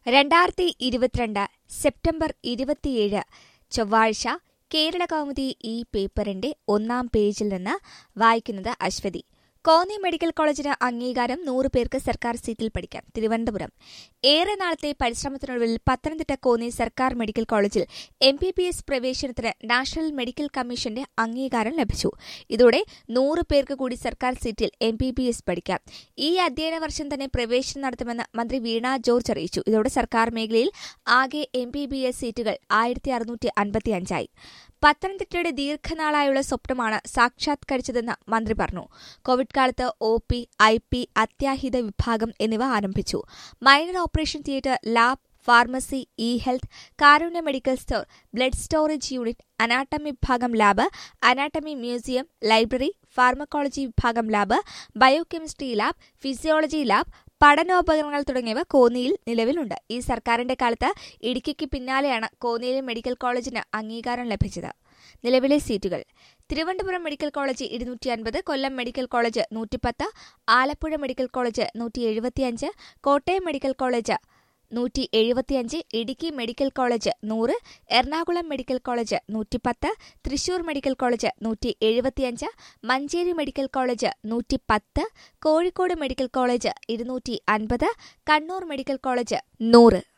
രണ്ടായിരത്തി ഇരുപത്തിരണ്ട് സെപ്റ്റംബർ ഇരുപത്തിയേഴ് ചൊവ്വാഴ്ച കേരള കൗമുദി ഈ പേപ്പറിന്റെ ഒന്നാം പേജിൽ നിന്ന് വായിക്കുന്നത് അശ്വതി കോന്നി മെഡിക്കൽ കോളേജിന് അംഗീകാരം നൂറ് പേർക്ക് സർക്കാർ സീറ്റിൽ പഠിക്കാം തിരുവനന്തപുരം ഏറെ നാളത്തെ പരിശ്രമത്തിനൊടുവിൽ പത്തനംതിട്ട കോന്നി സർക്കാർ മെഡിക്കൽ കോളേജിൽ എം ബി ബി എസ് പ്രവേശനത്തിന് നാഷണൽ മെഡിക്കൽ കമ്മീഷന്റെ അംഗീകാരം ലഭിച്ചു ഇതോടെ നൂറ് പേർക്ക് കൂടി സർക്കാർ സീറ്റിൽ എം ബി ബി എസ് പഠിക്കാം ഈ അധ്യയന വർഷം തന്നെ പ്രവേശനം നടത്തുമെന്ന് മന്ത്രി വീണ ജോർജ് അറിയിച്ചു ഇതോടെ സർക്കാർ മേഖലയിൽ ആകെ എം ബി ബി എസ് സീറ്റുകൾ ആയിരത്തി അറുന്നൂറ്റി അൻപത്തിയഞ്ചായി പത്തനംതിട്ടയുടെ ദീർഘനാളായുള്ള സ്വപ്നമാണ് സാക്ഷാത്കരിച്ചതെന്ന് മന്ത്രി പറഞ്ഞു കോവിഡ് കാലത്ത് ഒ പി ഐ പി അത്യാഹിത വിഭാഗം എന്നിവ ആരംഭിച്ചു minor operation theatre lab pharmacy E health Karunya medical store blood storage unit anatomy വിഭാഗം lab anatomy museum library pharmacology വിഭാഗം lab biochemistry lab physiology lab പഠനോപകരണങ്ങൾ തുടങ്ങിയവ കോന്നിയിൽ നിലവിലുണ്ട് ഈ സർക്കാരിന്റെ കാലത്ത് ഇടുക്കിക്ക് പിന്നാലെയാണ് കോന്നിയിലെ മെഡിക്കൽ കോളേജിന് അംഗീകാരം ലഭിച്ചത് നിലവിലെ സീറ്റുകൾ തിരുവനന്തപുരം മെഡിക്കൽ കോളേജ് ഇരുന്നൂറ്റി അൻപത് കൊല്ലം മെഡിക്കൽ കോളേജ് നൂറ്റിപ്പത്ത് ആലപ്പുഴ മെഡിക്കൽ കോളേജ് നൂറ്റി എഴുപത്തിയഞ്ച് കോട്ടയം മെഡിക്കൽ കോളേജ് നൂറ്റി എഴുപത്തിയഞ്ച് ഇടുക്കി മെഡിക്കൽ കോളേജ് നൂറ് എറണാകുളം മെഡിക്കൽ കോളേജ് നൂറ്റിപ്പത്ത് തൃശൂർ മെഡിക്കൽ കോളേജ് നൂറ്റി എഴുപത്തിയഞ്ച് മഞ്ചേരി മെഡിക്കൽ കോളേജ് നൂറ്റിപ്പത്ത് കോഴിക്കോട് മെഡിക്കൽ കോളേജ് ഇരുന്നൂറ്റി അൻപത് കണ്ണൂർ മെഡിക്കൽ കോളേജ് നൂറ്